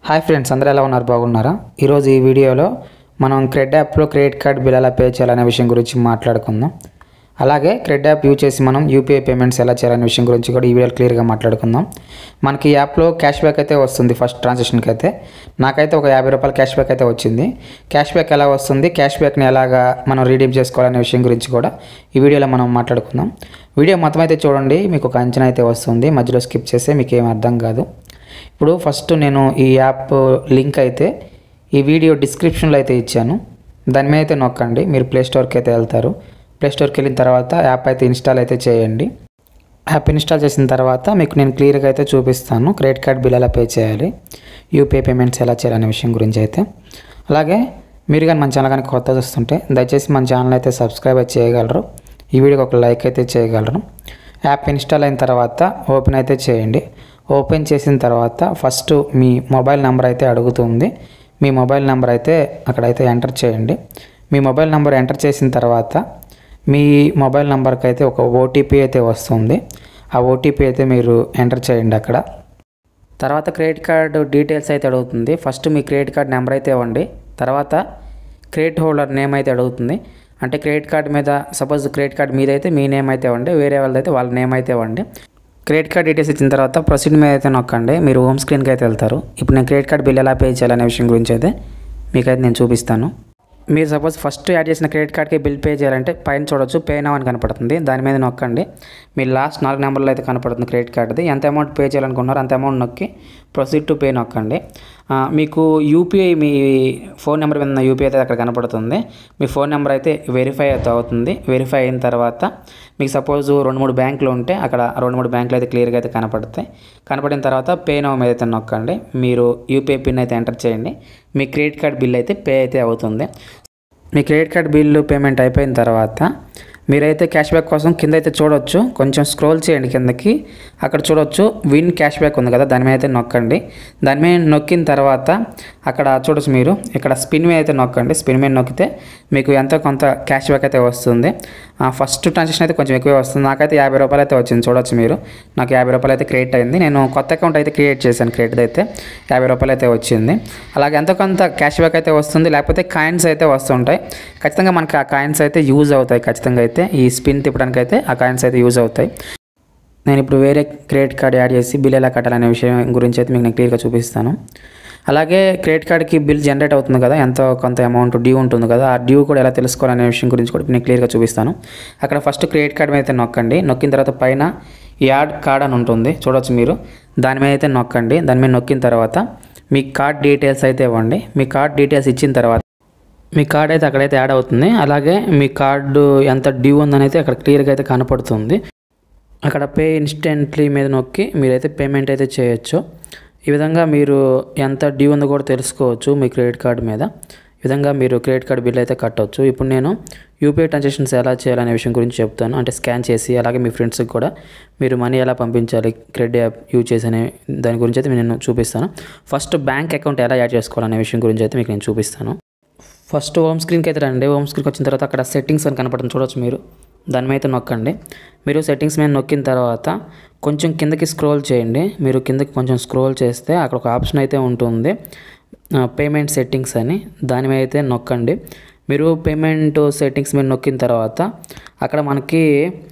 hi friends అందరూ ఎలా ఉన్నారు బాగున్నారా ఈరోజు ఈ వీడియోలో మనం క్రెడ్ యాప్లో క్రెడిట్ కార్డ్ బిల్ ఎలా పే చేయాలనే విషయం గురించి మాట్లాడుకుందాం అలాగే క్రెడ్ యాప్ యూజ్ చేసి మనం యూపీఐ పేమెంట్స్ ఎలా చేయాలనే విషయం గురించి కూడా ఈ వీడియోలో క్లియర్గా మాట్లాడుకుందాం మనకి ఈ యాప్లో క్యాష్ బ్యాక్ అయితే వస్తుంది ఫస్ట్ ట్రాన్సాక్షన్కి అయితే నాకైతే ఒక యాభై రూపాయల క్యాష్ బ్యాక్ అయితే వచ్చింది క్యాష్ బ్యాక్ ఎలా వస్తుంది క్యాష్ బ్యాక్ని ఎలాగా మనం రీడీమ్ చేసుకోవాలనే విషయం గురించి కూడా ఈ వీడియోలో మనం మాట్లాడుకుందాం వీడియో మొత్తం అయితే చూడండి మీకు ఒక అంచనా అయితే వస్తుంది మధ్యలో స్కిప్ చేస్తే మీకు ఏం అర్థం కాదు ఇప్పుడు ఫస్ట్ నేను ఈ యాప్ లింక్ అయితే ఈ వీడియో డిస్క్రిప్షన్లో అయితే ఇచ్చాను దాని మీద అయితే నొక్కండి మీరు ప్లే స్టోర్కి అయితే వెళ్తారు ప్లే స్టోర్కి వెళ్ళిన తర్వాత యాప్ అయితే ఇన్స్టాల్ అయితే చేయండి యాప్ ఇన్స్టాల్ చేసిన తర్వాత మీకు నేను క్లియర్గా అయితే చూపిస్తాను క్రెడిట్ కార్డ్ బిల్ ఎలా పే చేయాలి యూపీఐ పేమెంట్స్ ఎలా చేయాలనే విషయం గురించి అయితే అలాగే మీరు కానీ మన ఛానల్ కానీ కొత్త చూస్తుంటే దయచేసి మన ఛానల్ అయితే సబ్స్క్రైబ్ అయితే చేయగలరు ఈ వీడియోకి ఒక లైక్ అయితే చేయగలరు యాప్ ఇన్స్టాల్ అయిన తర్వాత ఓపెన్ అయితే చేయండి ఓపెన్ చేసిన తర్వాత ఫస్ట్ మీ మొబైల్ నెంబర్ అయితే అడుగుతుంది మీ మొబైల్ నెంబర్ అయితే అక్కడైతే ఎంటర్ చేయండి మీ మొబైల్ నెంబర్ ఎంటర్ చేసిన తర్వాత మీ మొబైల్ నెంబర్కి అయితే ఒక ఓటీపీ అయితే వస్తుంది ఆ ఓటీపీ అయితే మీరు ఎంటర్ చేయండి అక్కడ తర్వాత క్రెడిట్ కార్డు డీటెయిల్స్ అయితే అడుగుతుంది ఫస్ట్ మీ క్రెడిట్ కార్డ్ నెంబర్ అయితే ఇవ్వండి తర్వాత క్రెడిట్ హోల్డర్ నేమ్ అయితే అడుగుతుంది అంటే క్రెడిట్ కార్డ్ మీద సపోజ్ క్రెడిట్ కార్డ్ మీద అయితే మీ నేమ్ అయితే ఇవ్వండి వేరే వాళ్ళదైతే వాళ్ళ నేమ్ అయితే ఇవ్వండి క్రెడిట్ కార్డ్ డీటెయిల్స్ ఇచ్చిన తర్వాత ప్రొసీడ్ మీద అయితే నొక్కండి మీరు హోమ్ స్క్రీన్కి అయితే వెళ్తారు ఇప్పుడు నేను క్రెడిట్ కార్డ్ బిల్ ఎలా పే చేయాలనే విషయం గురించి అయితే మీకైతే నేను చూపిస్తాను మీరు సపోజ్ ఫస్ట్ యాడ్ చేసిన క్రెడిట్ కార్డ్కి బిల్ పే చేయాలంటే పైన చూడొచ్చు పే నౌ అని కనపడుతుంది దాని మీద నొక్కండి మీ లాస్ట్ నాలుగు నెంబర్లు అయితే కనపడుతుంది క్రెడిట్ కార్డ్ది ఎంత అమౌంట్ పే చేయాలనుకున్నారో అంత అమౌంట్ నొక్కి ప్రొసీడ్ టు పే నొక్కండి ఆ, మీకు యూపీఐ మీ ఫోన్ నెంబర్ మీద యూపీఐ అయితే అక్కడ కనపడుతుంది మీ ఫోన్ నెంబర్ అయితే వెరిఫై అయితే అవుతుంది వెరిఫై అయిన తర్వాత మీకు సపోజ్ రెండు మూడు బ్యాంకులు ఉంటే అక్కడ రెండు మూడు బ్యాంకులు అయితే క్లియర్గా అయితే కనపడతాయి కనపడిన తర్వాత పే నౌ మీద అయితే నొక్కండి మీరు యూపీఐ పిన్ అయితే ఎంటర్ చేయండి మీ క్రెడిట్ కార్డ్ బిల్ అయితే పే అయితే అవుతుంది మీ క్రెడిట్ కార్డ్ బిల్లు పేమెంట్ అయిపోయిన తర్వాత మీరైతే క్యాష్ బ్యాక్ కోసం కింద అయితే చూడొచ్చు కొంచెం స్క్రోల్ చేయండి కిందకి అక్కడ చూడొచ్చు విన్ క్యాష్ బ్యాక్ ఉంది కదా దాని మీద అయితే నొక్కండి దాని మీద నొక్కిన తర్వాత అక్కడ చూడొచ్చు మీరు ఇక్కడ స్పిన్ మీద అయితే నొక్కండి స్పిన్ మీద నొక్కితే మీకు ఎంతో కొంత క్యాష్ బ్యాక్ అయితే వస్తుంది ఆ ఫస్ట్ ట్రాన్సాక్షన్ అయితే కొంచెం ఎక్కువే వస్తుంది నాకైతే యాభై రూపాయలు అయితే వచ్చింది చూడొచ్చు మీరు నాకు యాభై రూపాయలు అయితే క్రియేట్ అయింది నేను కొత్త అకౌంట్ అయితే క్రియేట్ చేశాను క్రెడిట్ అయితే యాభై రూపాయలు అయితే వచ్చింది అలాగే ఎంతో కొంత క్యాష్ బ్యాక్ అయితే వస్తుంది లేకపోతే కాయిన్స్ అయితే వస్తుంటాయి ఖచ్చితంగా మనకి ఆ కాయిన్స్ అయితే యూజ్ అవుతాయి ఖచ్చితంగా అయితే ఈ స్పిన్ తిప్పడానికి అయితే ఆ కాయిన్స్ అయితే యూజ్ అవుతాయి నేను ఇప్పుడు వేరే క్రెడిట్ కార్డ్ యాడ్ చేసి బిల్ ఎలా కట్టాలనే విషయం గురించి అయితే మీకు నేను క్లియర్గా చూపిస్తాను అలాగే క్రెడిట్ కార్డ్కి బిల్ జనరేట్ అవుతుంది కదా ఎంతో కొంత అమౌంట్ డ్యూ ఉంటుంది కదా ఆ డ్యూ కూడా ఎలా తెలుసుకోవాలనే విషయం గురించి కూడా నేను క్లియర్గా చూపిస్తాను అక్కడ ఫస్ట్ క్రెడిట్ కార్డ్ మీద అయితే నొక్కండి నొక్కిన తర్వాత పైన యాడ్ కార్డ్ అని ఉంటుంది చూడొచ్చు మీరు దాని మీద అయితే నొక్కండి దాని మీద నొక్కిన తర్వాత మీ కార్డ్ డీటెయిల్స్ అయితే ఇవ్వండి మీ కార్డ్ డీటెయిల్స్ ఇచ్చిన తర్వాత మీ కార్డ్ అయితే అక్కడైతే యాడ్ అవుతుంది అలాగే మీ కార్డు ఎంత డ్యూ ఉందని అయితే అక్కడ క్లియర్గా అయితే కనపడుతుంది అక్కడ పే ఇన్స్టెంట్లీ మీద నొక్కి మీరైతే పేమెంట్ అయితే చేయొచ్చు ఈ విధంగా మీరు ఎంత డ్యూ ఉందో కూడా తెలుసుకోవచ్చు మీ క్రెడిట్ కార్డ్ మీద ఈ విధంగా మీరు క్రెడిట్ కార్డ్ బిల్ అయితే కట్టవచ్చు ఇప్పుడు నేను యూపీఐ ట్రాన్సాక్షన్స్ ఎలా చేయాలనే విషయం గురించి చెప్తాను అంటే స్కాన్ చేసి అలాగే మీ ఫ్రెండ్స్కి కూడా మీరు మనీ ఎలా పంపించాలి క్రెడిట్ యాప్ యూజ్ చేసి అనే దాని గురించి అయితే నేను చూపిస్తాను ఫస్ట్ బ్యాంక్ అకౌంట్ ఎలా యాడ్ చేసుకోవాలనే విషయం గురించి అయితే మీకు నేను చూపిస్తాను ఫస్ట్ హోమ్ స్క్రీన్కి అయితే రండి హోమ్ స్క్రీన్కి వచ్చిన తర్వాత అక్కడ సెట్టింగ్స్ అని కనపడుతుంది చూడొచ్చు మీరు దాని మీద అయితే నొక్కండి మీరు సెట్టింగ్స్ మీద నొక్కిన తర్వాత కొంచెం కిందకి స్క్రోల్ చేయండి మీరు కిందకి కొంచెం స్క్రోల్ చేస్తే అక్కడ ఒక ఆప్షన్ అయితే ఉంటుంది పేమెంట్ సెట్టింగ్స్ అని దాని మీద అయితే నొక్కండి మీరు పేమెంట్ సెట్టింగ్స్ మీద నొక్కిన తర్వాత అక్కడ మనకి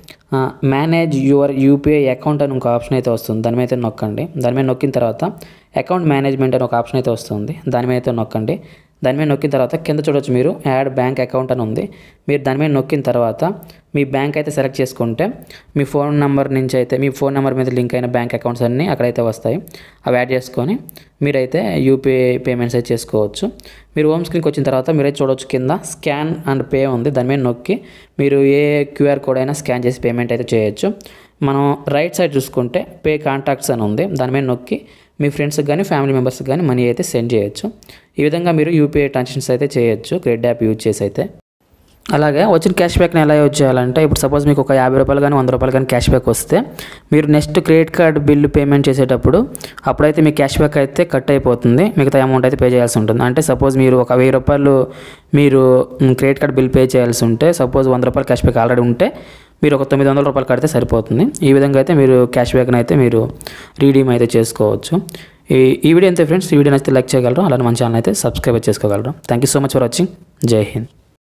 మేనేజ్ యువర్ యూపీఐ అకౌంట్ అని ఒక ఆప్షన్ అయితే వస్తుంది దాని మీద అయితే నొక్కండి దాని మీద నొక్కిన తర్వాత అకౌంట్ మేనేజ్మెంట్ అని ఒక ఆప్షన్ అయితే వస్తుంది దాని మీద అయితే నొక్కండి దాని మీద నొక్కిన తర్వాత కింద చూడొచ్చు మీరు యాడ్ బ్యాంక్ అకౌంట్ అని ఉంది మీరు దాని మీద నొక్కిన తర్వాత మీ బ్యాంక్ అయితే సెలెక్ట్ చేసుకుంటే మీ ఫోన్ నెంబర్ నుంచి అయితే మీ ఫోన్ నెంబర్ మీద లింక్ అయిన బ్యాంక్ అకౌంట్స్ అన్నీ అక్కడైతే వస్తాయి అవి యాడ్ చేసుకొని మీరైతే యూపీఐ పేమెంట్స్ అయితే చేసుకోవచ్చు మీరు హోమ్ స్క్రీన్కి వచ్చిన తర్వాత మీరైతే చూడొచ్చు కింద స్కాన్ అండ్ పే ఉంది దాని మీద నొక్కి మీరు ఏ క్యూఆర్ కోడ్ అయినా స్కాన్ చేసి పేమెంట్ అయితే చేయొచ్చు మనం రైట్ సైడ్ చూసుకుంటే పే కాంటాక్ట్స్ అని ఉంది దాని మీద నొక్కి మీ ఫ్రెండ్స్కి కానీ ఫ్యామిలీ మెంబర్స్కి కానీ మనీ అయితే సెండ్ చేయొచ్చు ఈ విధంగా మీరు యూపీఐ ట్రాన్సాక్షన్స్ అయితే చేయొచ్చు క్రెడిట్ యాప్ యూజ్ చేసి అయితే అలాగే వచ్చిన క్యాష్ బ్యాక్ని ఎలా యూజ్ చేయాలంటే ఇప్పుడు సపోజ్ మీకు ఒక యాభై రూపాయలు కానీ వంద రూపాయలు కానీ క్యాష్ బ్యాక్ వస్తే మీరు next credit card bill payment చేసేటప్పుడు అప్పుడైతే మీ క్యాష్ బ్యాక్ అయితే కట్ అయిపోతుంది మిగతా అమౌంట్ అయితే పే చేయాల్సి ఉంటుంది అంటే సపోజ్ మీరు ఒక వెయ్యి రూపాయలు మీరు క్రెడిట్ కార్డ్ బిల్ పే చేయాల్సి ఉంటే సపోజ్ వంద రూపాయలు క్యాష్ బ్యాక్ ఆల్రెడీ ఉంటే మీరు ఒక తొమ్మిది వందల రూపాయలు కడితే సరిపోతుంది ఈ విధంగా అయితే మీరు క్యాష్ బ్యాక్ని అయితే మీరు రీడీమ్ అయితే చేసుకోవచ్చు ఈ ఈ వీడియో అంతే ఫ్రెండ్స్ ఈ వీడియో నచ్చితే లైక్ చేయగలరు అలానే మన ఛానల్ అయితే సబ్స్క్రైబ్ చేసుకోగలరు thank you so much for watching Jai Hind